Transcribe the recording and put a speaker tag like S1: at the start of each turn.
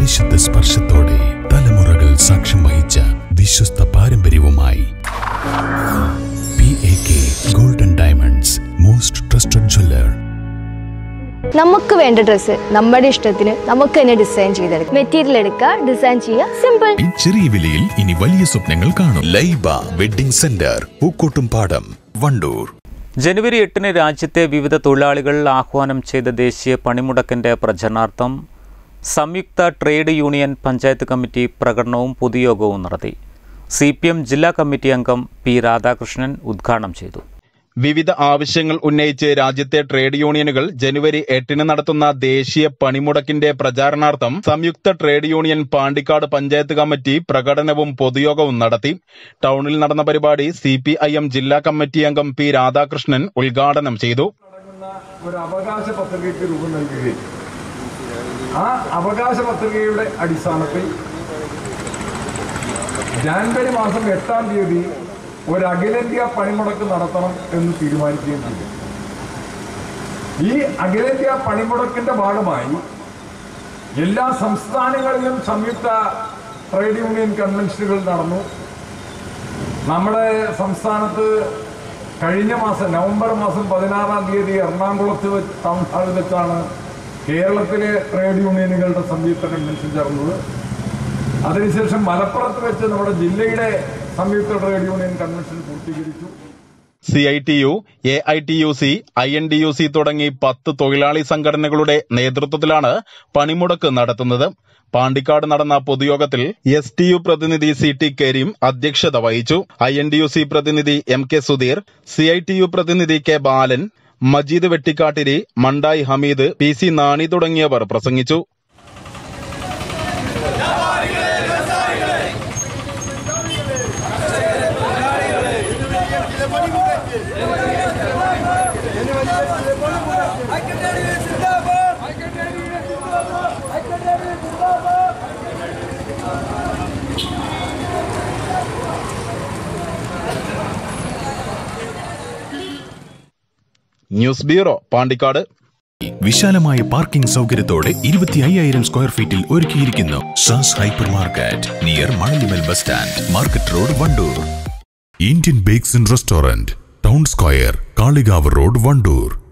S1: വിശുദ്ധ സ്പർശത്തോടെ തലമുറകൾ സാക്ഷ്യം വഹിച്ച വിശ്വസ്ത പാരമ്പര്യവുമായി P A K golden diamonds most trusted jeweller
S2: നമുക്ക് വേണ്ട ഡ്രസ്സ് നമ്മുടെ ഇഷ്ടത്തിന് നമുക്ക് തന്നെ ഡിസൈൻ ചെയ്തെടുക്കാം മെറ്റീരിയൽ എടുക്കുക ഡിസൈൻ ചെയ്യുക സിമ്പിൾ
S1: ഈ ചെറിയ വിലയിൽ ഇനി വലിയ സ്വപ്നങ്ങൾ കാണും ലൈബ വെഡിംഗ് സെന്റർ പൂക്കോട്ടും പാടം വണ്ടൂർ
S3: ജനുവരി എട്ടിന് രാജ്യത്തെ വിവിധ തൊഴിലാളികൾ ആഹ്വാനം ചെയ്ത ദേശീയ പണിമുടക്കിന്റെ പ്രചരണാർത്ഥം സംയുക്ത ട്രേഡ് യൂണിയൻ പഞ്ചായത്ത് കമ്മിറ്റി പ്രകടനവും പൊതുയോഗവും നടത്തി സി പി എം ജില്ലാ കമ്മിറ്റി അംഗം പി രാധാകൃഷ്ണൻ ഉദ്ഘാടനം ചെയ്തു
S4: വിവിധ ആവശ്യങ്ങൾ ഉന്നയിച്ച് രാജ്യത്തെ ട്രേഡ് യൂണിയനുകൾ ജനുവരി എട്ടിന് നടത്തുന്ന ദേശീയ പണിമുടക്കിന്റെ പ്രചാരണാർത്ഥം സംയുക്ത trade union Pandikkad panchayat committee പ്രകടനവും പൊതുയോഗവും നടത്തി ടൗണിൽ നടന്ന പരിപാടി സി ജില്ലാ കമ്മിറ്റി അംഗം പി രാധാകൃഷ്ണൻ ഉദ്ഘാടനം ചെയ്തു
S5: അടങ്ങുന്ന ഒരു അവകാശ പത്രികയ്ക്ക് രൂപം നൽകുകയും ആ അവകാശ പത്രികയുടെ അടിസ്ഥാനത്തിൽ ജാനുവരി മാസം എട്ടാം തീയതി ഒരു അഖിലേന്ത്യാ പണിമുടക്ക് നടത്തണം എന്ന് തീരുമാനിക്കുകയും ചെയ്തു ഈ അഖിലേന്ത്യാ പണിമുടക്കിന്റെ ഭാഗമായി എല്ലാ സംസ്ഥാനങ്ങളിലും സംയുക്ത ട്രേഡ് യൂണിയൻ കൺവെൻഷനുകൾ നടന്നു നമ്മുടെ സംസ്ഥാനത്ത് കഴിഞ്ഞ മാസം നവംബർ മാസം പതിനാറാം തീയതി എറണാകുളത്ത് വെച്ച് ടൗൺ ഹാളിൽ വെച്ചാണ് കേരളത്തിലെ ട്രേഡ് യൂണിയനുകളുടെ സംയുക്ത കൺവെൻഷൻ ചേർന്നത് അതിനുശേഷം മലപ്പുറത്ത് വെച്ച് നമ്മുടെ ജില്ലയുടെ സംയുക്ത ട്രേഡ് യൂണിയൻ കൺവെൻഷൻ പൂർത്തീകരിച്ചു
S4: C I T U A I T U C I N D U C തുടങ്ങി പത്ത് തൊഴിലാളി സംഘടനകളുടെ നേതൃത്വത്തിലാണ് പണിമുടക്ക് നടത്തുന്നത് പാണ്ടിക്കാട് നടന്ന പൊതുയോഗത്തിൽ എസ് ടി യു പ്രതിനിധി സി ടി കരീം അധ്യക്ഷത വഹിച്ചു I N D U C പ്രതിനിധി M K Sudheer C I T U പ്രതിനിധി K Balan Majeed Vettikkattiri Mandayi Hameed P C Nani തുടങ്ങിയവർ പ്രസംഗിച്ചു ന്യൂസ് ബ്യൂറോ പാണ്ടിക്കാട്
S1: വിശാലമായ പാർക്കിംഗ് സൗകര്യത്തോടെ ഇരുപത്തി അയ്യായിരം സ്ക്വയർ ഫീറ്റിൽ ഒരുക്കിയിരിക്കുന്നു സാസ് hypermarket near Manalimal bus stand market road Wandoor Indian bakes and restaurant town square Kalikavu road Wandoor